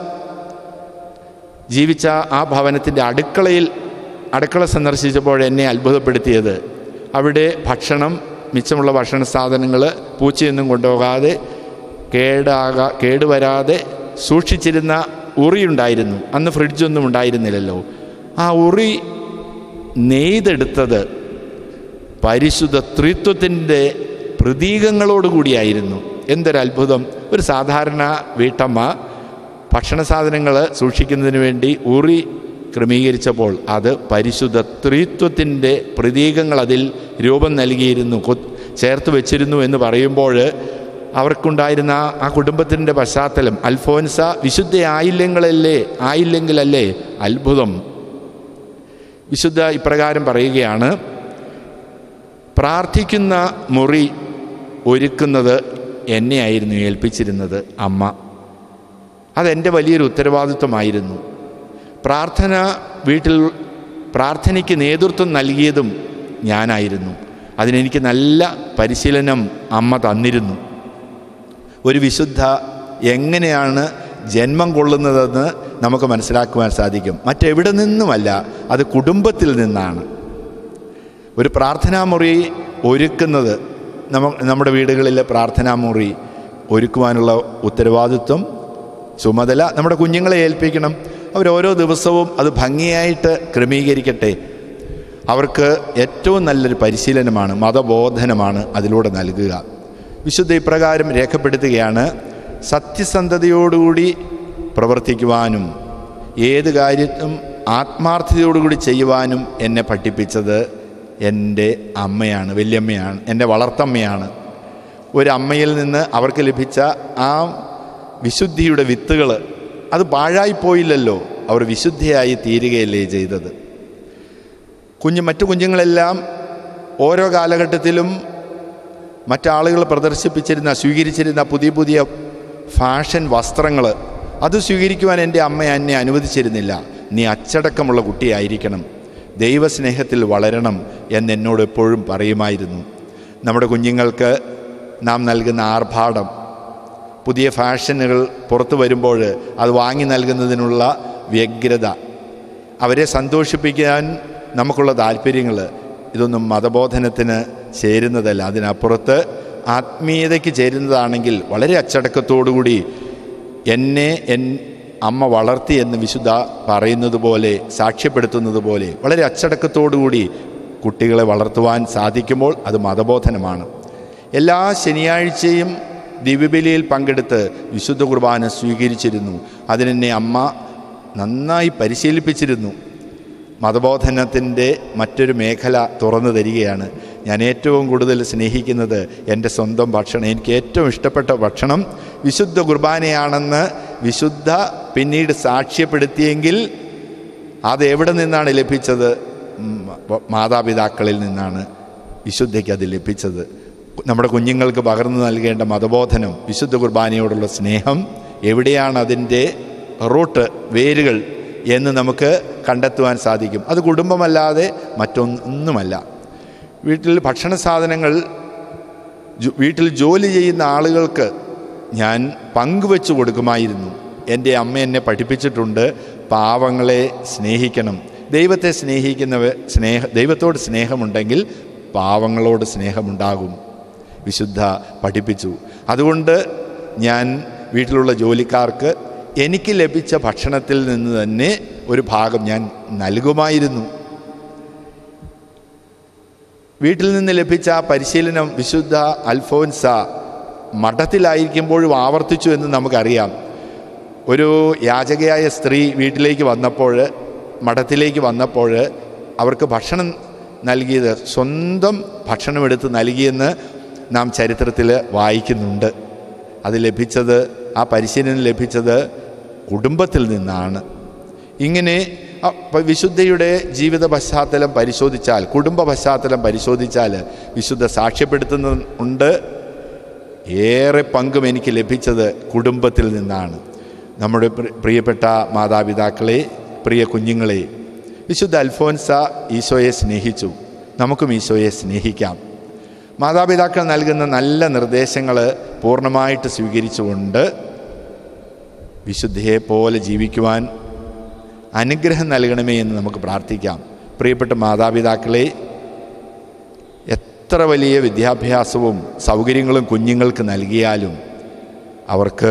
ജീവിച്ച ആ ഭവനത്തിൻ്റെ അടുക്കളയിൽ അടുക്കള സന്ദർശിച്ചപ്പോൾ എന്നെ അത്ഭുതപ്പെടുത്തിയത് അവിടെ ഭക്ഷണം മിച്ചമുള്ള ഭക്ഷണ സാധനങ്ങൾ പൂച്ചയൊന്നും കൊണ്ടുപോകാതെ കേടാകാ കേടുവരാതെ സൂക്ഷിച്ചിരുന്ന ഉറിയുണ്ടായിരുന്നു അന്ന് ഫ്രിഡ്ജൊന്നും ഉണ്ടായിരുന്നില്ലല്ലോ ആ ഉറി നെയ്തെടുത്തത് പരിശുദ്ധ ത്രിത്വത്തിൻ്റെ പ്രതീകങ്ങളോടുകൂടിയായിരുന്നു എന്തൊരത്ഭുതം ഒരു സാധാരണ വീട്ടമ്മ ഭക്ഷണ സാധനങ്ങൾ സൂക്ഷിക്കുന്നതിന് വേണ്ടി ഉറി ക്രമീകരിച്ചപ്പോൾ അത് പരിശുദ്ധ ത്രിത്വത്തിൻ്റെ പ്രതീകങ്ങൾ അതിൽ രൂപം നൽകിയിരുന്നു കൊ ചേർത്ത് വെച്ചിരുന്നു എന്ന് പറയുമ്പോൾ അവർക്കുണ്ടായിരുന്ന ആ കുടുംബത്തിൻ്റെ പശ്ചാത്തലം അൽഫോൻസ വിശുദ്ധ ആയില്ലെങ്കിലല്ലേ ആയില്ലെങ്കിലല്ലേ അത്ഭുതം വിശുദ്ധ ഇപ്രകാരം പറയുകയാണ് പ്രാർത്ഥിക്കുന്ന മുറി ഒരുക്കുന്നത് എന്നെയായിരുന്നു ഏൽപ്പിച്ചിരുന്നത് അമ്മ അതെൻ്റെ വലിയൊരു ഉത്തരവാദിത്വമായിരുന്നു പ്രാർത്ഥന വീട്ടിൽ പ്രാർത്ഥനയ്ക്ക് നേതൃത്വം നൽകിയതും ഞാനായിരുന്നു അതിനെനിക്ക് നല്ല പരിശീലനം അമ്മ തന്നിരുന്നു ഒരു വിശുദ്ധ എങ്ങനെയാണ് ജന്മം കൊള്ളുന്നതെന്ന് നമുക്ക് മനസ്സിലാക്കുവാൻ സാധിക്കും മറ്റെവിടെ നിന്നുമല്ല അത് കുടുംബത്തിൽ നിന്നാണ് ഒരു പ്രാർത്ഥനാമുറി ഒരുക്കുന്നത് നമ്മ നമ്മുടെ വീടുകളിലെ പ്രാർത്ഥനാമുറി ഒരുക്കുവാനുള്ള ഉത്തരവാദിത്വം ചുമതല നമ്മുടെ കുഞ്ഞുങ്ങളെ ഏൽപ്പിക്കണം അവരോരോ ദിവസവും അത് ഭംഗിയായിട്ട് ക്രമീകരിക്കട്ടെ അവർക്ക് ഏറ്റവും നല്ലൊരു പരിശീലനമാണ് മതബോധനമാണ് അതിലൂടെ നൽകുക വിശുദ്ധ ഇപ്രകാരം രേഖപ്പെടുത്തുകയാണ് സത്യസന്ധതയോടുകൂടി പ്രവർത്തിക്കുവാനും ഏത് കാര്യത്തും ആത്മാർത്ഥതയോടുകൂടി ചെയ്യുവാനും എന്നെ പഠിപ്പിച്ചത് എൻ്റെ അമ്മയാണ് വല്യമ്മയാണ് എൻ്റെ വളർത്തമ്മയാണ് ഒരമ്മയിൽ നിന്ന് അവർക്ക് ലഭിച്ച ആ വിശുദ്ധിയുടെ വിത്തുകൾ അത് പാഴായിപ്പോയില്ലല്ലോ അവർ വിശുദ്ധിയായി തീരുകയല്ലേ ചെയ്തത് കുഞ്ഞു മറ്റു കുഞ്ഞുങ്ങളെല്ലാം ഓരോ കാലഘട്ടത്തിലും മറ്റാളുകൾ പ്രദർശിപ്പിച്ചിരുന്ന സ്വീകരിച്ചിരുന്ന പുതിയ പുതിയ ഫാഷൻ വസ്ത്രങ്ങൾ അത് സ്വീകരിക്കുവാൻ എൻ്റെ അമ്മ എന്നെ അനുവദിച്ചിരുന്നില്ല നീ അച്ചടക്കമുള്ള കുട്ടിയായിരിക്കണം ദൈവസ്നേഹത്തിൽ വളരണം എന്നെന്നോട് എപ്പോഴും പറയുമായിരുന്നു നമ്മുടെ കുഞ്ഞുങ്ങൾക്ക് നാം നൽകുന്ന ആർഭാടം പുതിയ ഫാഷനുകൾ പുറത്തു വരുമ്പോൾ അത് വാങ്ങി നൽകുന്നതിനുള്ള വ്യഗ്രത അവരെ സന്തോഷിപ്പിക്കാൻ നമുക്കുള്ള താല്പര്യങ്ങൾ ഇതൊന്നും മതബോധനത്തിന് ചേരുന്നതല്ല അതിനപ്പുറത്ത് ആത്മീയതയ്ക്ക് ചേരുന്നതാണെങ്കിൽ വളരെ അച്ചടക്കത്തോടുകൂടി എന്നെ എൻ അമ്മ വളർത്തി എന്ന് വിശുദ്ധ പറയുന്നത് പോലെ സാക്ഷ്യപ്പെടുത്തുന്നത് പോലെ വളരെ അച്ചടക്കത്തോടുകൂടി കുട്ടികളെ വളർത്തുവാൻ സാധിക്കുമ്പോൾ അത് മതബോധനമാണ് എല്ലാ ശനിയാഴ്ചയും ദിവ്യബലിയിൽ പങ്കെടുത്ത് വിശുദ്ധ കുർബാന സ്വീകരിച്ചിരുന്നു അതിനെന്നെ അമ്മ നന്നായി പരിശീലിപ്പിച്ചിരുന്നു മതബോധനത്തിൻ്റെ മറ്റൊരു മേഖല തുറന്നു തരികയാണ് ഞാൻ ഏറ്റവും കൂടുതൽ സ്നേഹിക്കുന്നത് എൻ്റെ സ്വന്തം ഭക്ഷണം എനിക്ക് ഏറ്റവും ഇഷ്ടപ്പെട്ട ഭക്ഷണം വിശുദ്ധ കുർബാനയാണെന്ന് വിശുദ്ധ പിന്നീട് സാക്ഷ്യപ്പെടുത്തിയെങ്കിൽ അത് എവിടെ നിന്നാണ് ലഭിച്ചത് ഉം, മാതാപിതാക്കളിൽ നിന്നാണ് വിശുദ്ധയ്ക്ക് അത് ലഭിച്ചത് നമ്മുടെ കുഞ്ഞുങ്ങൾക്ക് പകർന്നു നൽകേണ്ട മതബോധനം വിശുദ്ധ കുർബാനയോടുള്ള സ്നേഹം എവിടെയാണ് അതിൻ്റെ റൂട്ട് വേരുകൾ എന്ന് നമുക്ക് കണ്ടെത്തുവാൻ സാധിക്കും അത് കുടുംബമല്ലാതെ മറ്റൊന്നുമല്ല വീട്ടിൽ ഭക്ഷണ സാധനങ്ങൾ ജോ- വീട്ടിൽ ജോലി ചെയ്യുന്ന ആളുകൾക്ക് ഞാൻ പങ്കുവെച്ചു കൊടുക്കുമായിരുന്നു എൻ്റെ അമ്മ എന്നെ പഠിപ്പിച്ചിട്ടുണ്ട് പാവങ്ങളെ സ്നേഹിക്കണം ദൈവത്തെ സ്നേഹിക്കുന്നവ സ്നേഹ ദൈവത്തോട് സ്നേഹമുണ്ടെങ്കിൽ പാവങ്ങളോട് സ്നേഹമുണ്ടാകും വിശുദ്ധ പഠിപ്പിച്ചു അതുകൊണ്ട് ഞാൻ വീട്ടിലുള്ള ജോലിക്കാർക്ക് എനിക്ക് ലഭിച്ച ഭക്ഷണത്തിൽ നിന്ന് തന്നെ ഒരു ഭാഗം ഞാൻ നൽകുമായിരുന്നു വീട്ടിൽ നിന്ന് ലഭിച്ച ആ പരിശീലനം വിശുദ്ധ അൽഫോൻസ മഠത്തിലായിരിക്കുമ്പോഴും ആവർത്തിച്ചു എന്ന് നമുക്കറിയാം ഒരു യാചകയായ സ്ത്രീ വീട്ടിലേക്ക് വന്നപ്പോൾ മഠത്തിലേക്ക് വന്നപ്പോൾ അവർക്ക് ഭക്ഷണം നൽകിയത് സ്വന്തം ഭക്ഷണമെടുത്ത് നൽകിയെന്ന് നാം ചരിത്രത്തിൽ വായിക്കുന്നുണ്ട് അത് ലഭിച്ചത് ആ പരിശീലനം ലഭിച്ചത് കുടുംബത്തിൽ നിന്നാണ് ഇങ്ങനെ അ, പ- വിശുദ്ധയുടെ ജീവിത പശ്ചാത്തലം പരിശോധിച്ചാൽ കുടുംബ പശ്ചാത്തലം പരിശോധിച്ചാൽ വിശുദ്ധ സാക്ഷ്യപ്പെടുത്തുന്നുണ്ട് ഏറെ പങ്കും എനിക്ക് ലഭിച്ചത് കുടുംബത്തിൽ നിന്നാണ് നമ്മുടെ പ്രി- പ്രിയപ്പെട്ട മാതാപിതാക്കളെ പ്രിയ കുഞ്ഞുങ്ങളെ വിശുദ്ധ അൽഫോൻസ ഈശോയെ സ്നേഹിച്ചു നമുക്കും ഈശോയെ സ്നേഹിക്കാം മാതാപിതാക്കൾ നൽകുന്ന നല്ല നിർദ്ദേശങ്ങൾ പൂർണ്ണമായിട്ട് സ്വീകരിച്ചുകൊണ്ട് വിശുദ്ധയെ പോലെ ജീവിക്കുവാൻ അനുഗ്രഹം നൽകണമേ എന്ന് നമുക്ക് പ്രാർത്ഥിക്കാം പ്രിയപ്പെട്ട മാതാപിതാക്കളെ എത്ര വലിയ വിദ്യാഭ്യാസവും സൗകര്യങ്ങളും കുഞ്ഞുങ്ങൾക്ക് നൽകിയാലും അവർക്ക്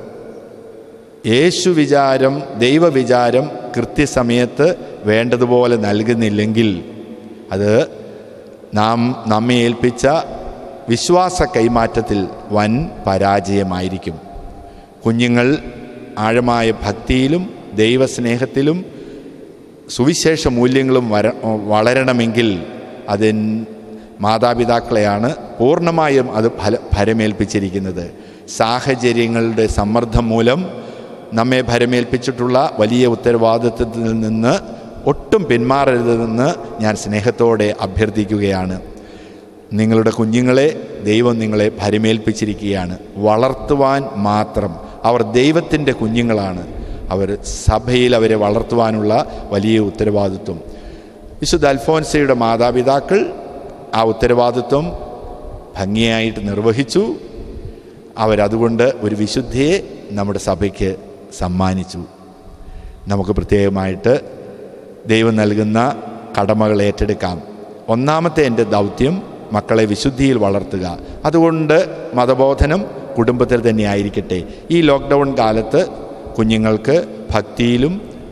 യേശു വിചാരം ദൈവവിചാരം കൃത്യസമയത്ത് വേണ്ടതുപോലെ നൽകുന്നില്ലെങ്കിൽ അത് നാം നമ്മെ ഏൽപ്പിച്ച വിശ്വാസ കൈമാറ്റത്തിൽ വൻ പരാജയമായിരിക്കും കുഞ്ഞുങ്ങൾ ആഴമായ ഭക്തിയിലും ദൈവസ്നേഹത്തിലും സുവിശേഷ മൂല്യങ്ങളും വര വളരണമെങ്കിൽ അതിൻ മാതാപിതാക്കളെയാണ് പൂർണ്ണമായും അത് ഫല ഭരമേൽപ്പിച്ചിരിക്കുന്നത് സാഹചര്യങ്ങളുടെ സമ്മർദ്ദം മൂലം നമ്മെ ഭരമേൽപ്പിച്ചിട്ടുള്ള വലിയ ഉത്തരവാദിത്വത്തിൽ നിന്ന് ഒട്ടും പിന്മാറരുതെന്ന് ഞാൻ സ്നേഹത്തോടെ അഭ്യർത്ഥിക്കുകയാണ് നിങ്ങളുടെ കുഞ്ഞുങ്ങളെ ദൈവം നിങ്ങളെ ഭരമേൽപ്പിച്ചിരിക്കുകയാണ് വളർത്തുവാൻ മാത്രം അവർ ദൈവത്തിൻ്റെ കുഞ്ഞുങ്ങളാണ് അവർ സഭയിൽ അവരെ വളർത്തുവാനുള്ള വലിയ ഉത്തരവാദിത്വം വിശുദ്ധ അൽഫോൻസയുടെ മാതാപിതാക്കൾ ആ ഉത്തരവാദിത്വം ഭംഗിയായിട്ട് നിർവഹിച്ചു അവരതുകൊണ്ട് ഒരു വിശുദ്ധിയെ നമ്മുടെ സഭയ്ക്ക് സമ്മാനിച്ചു നമുക്ക് പ്രത്യേകമായിട്ട് ദൈവം നൽകുന്ന കടമകൾ ഏറ്റെടുക്കാം ഒന്നാമത്തെ എൻ്റെ ദൗത്യം മക്കളെ വിശുദ്ധിയിൽ വളർത്തുക അതുകൊണ്ട് മതബോധനം കുടുംബത്തിൽ തന്നെ ആയിരിക്കട്ടെ ഈ ലോക്ക്ഡൗൺ കാലത്ത് കുഞ്ഞുങ്ങൾക്ക് ഭക്തിയിലും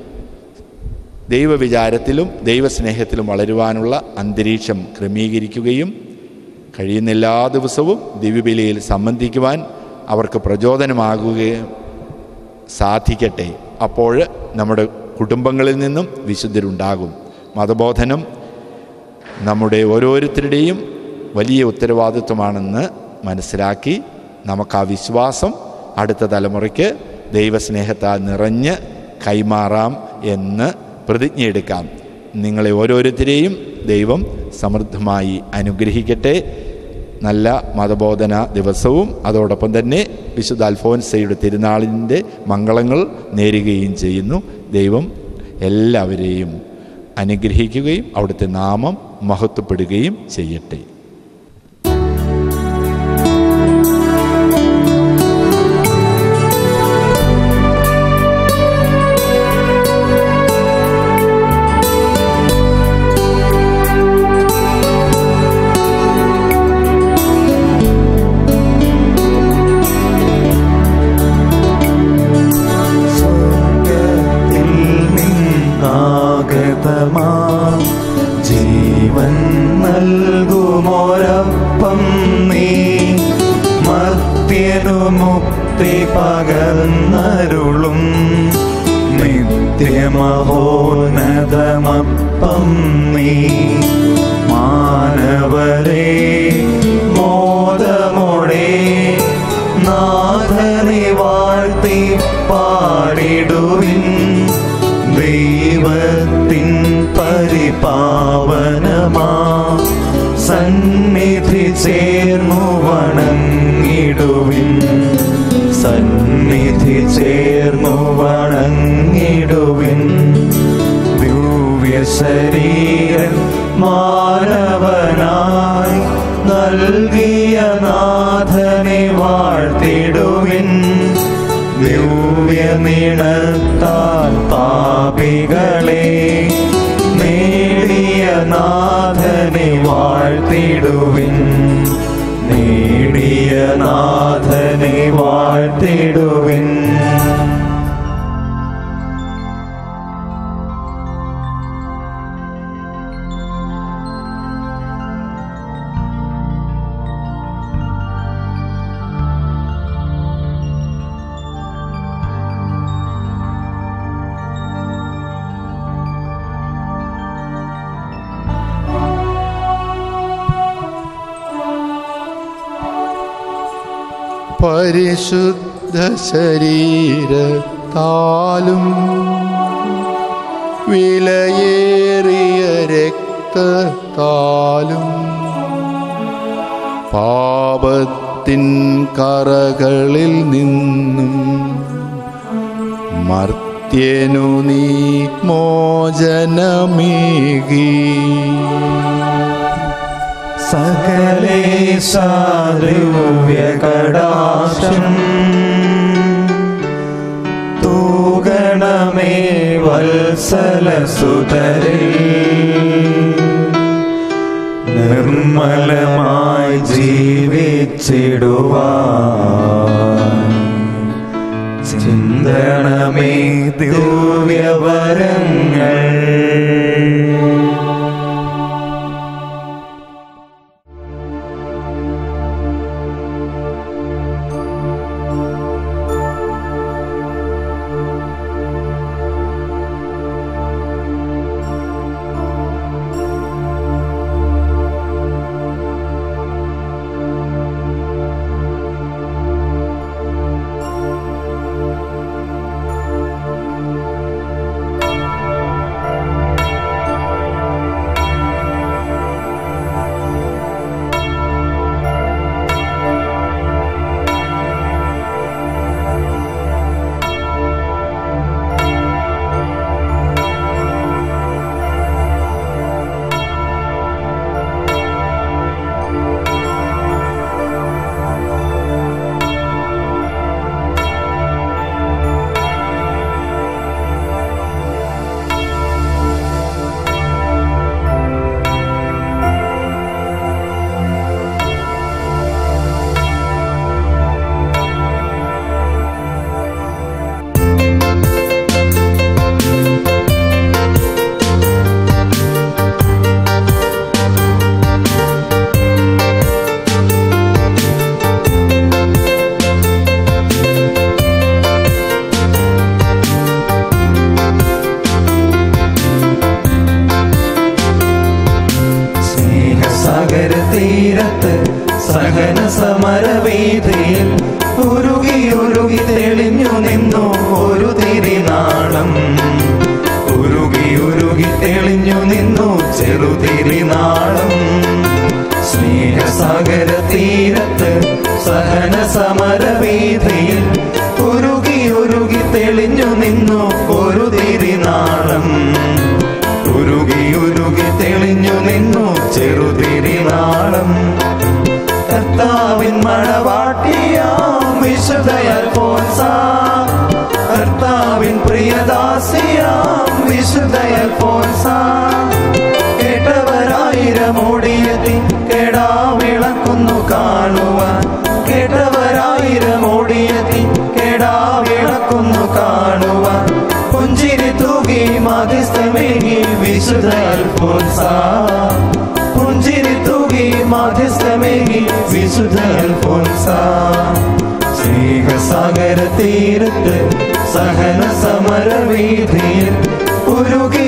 ദൈവവിചാരത്തിലും ദൈവസ്നേഹത്തിലും വളരുവാനുള്ള അന്തരീക്ഷം ക്രമീകരിക്കുകയും കഴിയുന്ന എല്ലാ ദിവസവും ദിവ്യബലിയിൽ സംബന്ധിക്കുവാൻ അവർക്ക് പ്രചോദനമാകുകയും സാധിക്കട്ടെ അപ്പോൾ നമ്മുടെ കുടുംബങ്ങളിൽ നിന്നും വിശുദ്ധരുണ്ടാകും മതബോധനം നമ്മുടെ ഓരോരുത്തരുടെയും വലിയ ഉത്തരവാദിത്വമാണെന്ന് മനസ്സിലാക്കി നമുക്ക് ആ വിശ്വാസം അടുത്ത തലമുറയ്ക്ക് ദൈവസ്നേഹത്താൽ നിറഞ്ഞ് കൈമാറാം എന്ന് പ്രതിജ്ഞയെടുക്കാം നിങ്ങളെ ഓരോരുത്തരെയും ദൈവം സമൃദ്ധമായി അനുഗ്രഹിക്കട്ടെ നല്ല മതബോധന ദിവസവും അതോടൊപ്പം തന്നെ വിശുദ്ധ അൽഫോൻസയുടെ തിരുനാളിൻ്റെ മംഗളങ്ങൾ നേരുകയും ചെയ്യുന്നു ദൈവം എല്ലാവരെയും അനുഗ്രഹിക്കുകയും അവിടുത്തെ നാമം മഹത്വപ്പെടുകയും ചെയ്യട്ടെ സ്വർഗത്തിൽ നിന്നാഗതമാ ജീവൻ നൽകുമോരപ്പം നീ മർത്യനു മുക്തി പകർന്നരുളും നിത്യമഹോന്നതമപ്പം നീ മാനവരെ മോദമോടെ നാഥനെ വാഴ്ത്തി പാടിടുവിൻ ദൈവത്തിൻ പരിപാവനമാ സന്നിധി ചേർന്നു വണങ്ങിടുവിൻ സന്നിധി ചേർന്നു വണങ്ങിടുവിൻ ദിവ്യ ശരീരൻ മാനവനായി നൽകിയ നാഥനെ വാഴ്ത്തിടുവിൻ ദിവ്യ നിണത്താൽ പാപികളെ നേടിയ നാഥനെ വാഴ്ത്തിടുവിൻ നേടിയ നാഥനെ വാഴ്ത്തിടുവിൻ ശരീരത്താലും വിലയേറിയ രക്തത്താലും പാപത്തിൻ കറകളിൽ നിന്നും മർത്യനു നീ മോചനമേകി സകലേശാദ്രവ്യകടാക്ഷം തൂകണമേ വത്സലസുതരേ നിർമ്മലമായി ജീവിച്ചിടുവാൻ ചിന്തണമേ ദിവ്യവരങ്ങൾ സ്നേഹസാഗര തീരത്ത് സഹന സമരവേദിയിൽ ഉരുകി ഉരുകി തെളിഞ്ഞു നിന്നു ഒരു തിരിനാളം ഉരുകി ഉരുകി തെളിഞ്ഞു നിന്നു ചെറുതിരിനാളം സ്നേഹസാഗര തീരത്ത് സഹന സമരവേദിയിൽ ഉരുകി ഉരുകി തെളിഞ്ഞു നിന്നു ഒരു തിരിനാളം ഉരുകി ഉരുകി തെളിഞ്ഞു നിന്നു ചെറുതിരിനാളം കർത്താവിൻ മണവാട്ടിയാം വിശുദ്ധയൽ പോൻസ കർത്താവിൻ പ്രിയദാസിയാം വിശുദ്ധയൽ പോൻസ കേട്ടവരായിരം ഓടിയെത്തി കേടാ വിളക്കുന്നു കാണുവാൻ കേട്ടവരായിരം ഓടിയെത്തി കേടാ വിളക്കുന്നു കാണുവാൻ പുഞ്ചിരി തൂകി മധ്യസ്ഥമേകി വിശുദ്ധ അൽഫോൻസ പുഞ്ചിരി തൂകി മധ്യസ്ഥമേകി വിശുദ്ധ അൽഫോൻസ സ്നേഹസാഗര തീരത്ത് സഹന സമരവീതിയിൽ ഉരുകി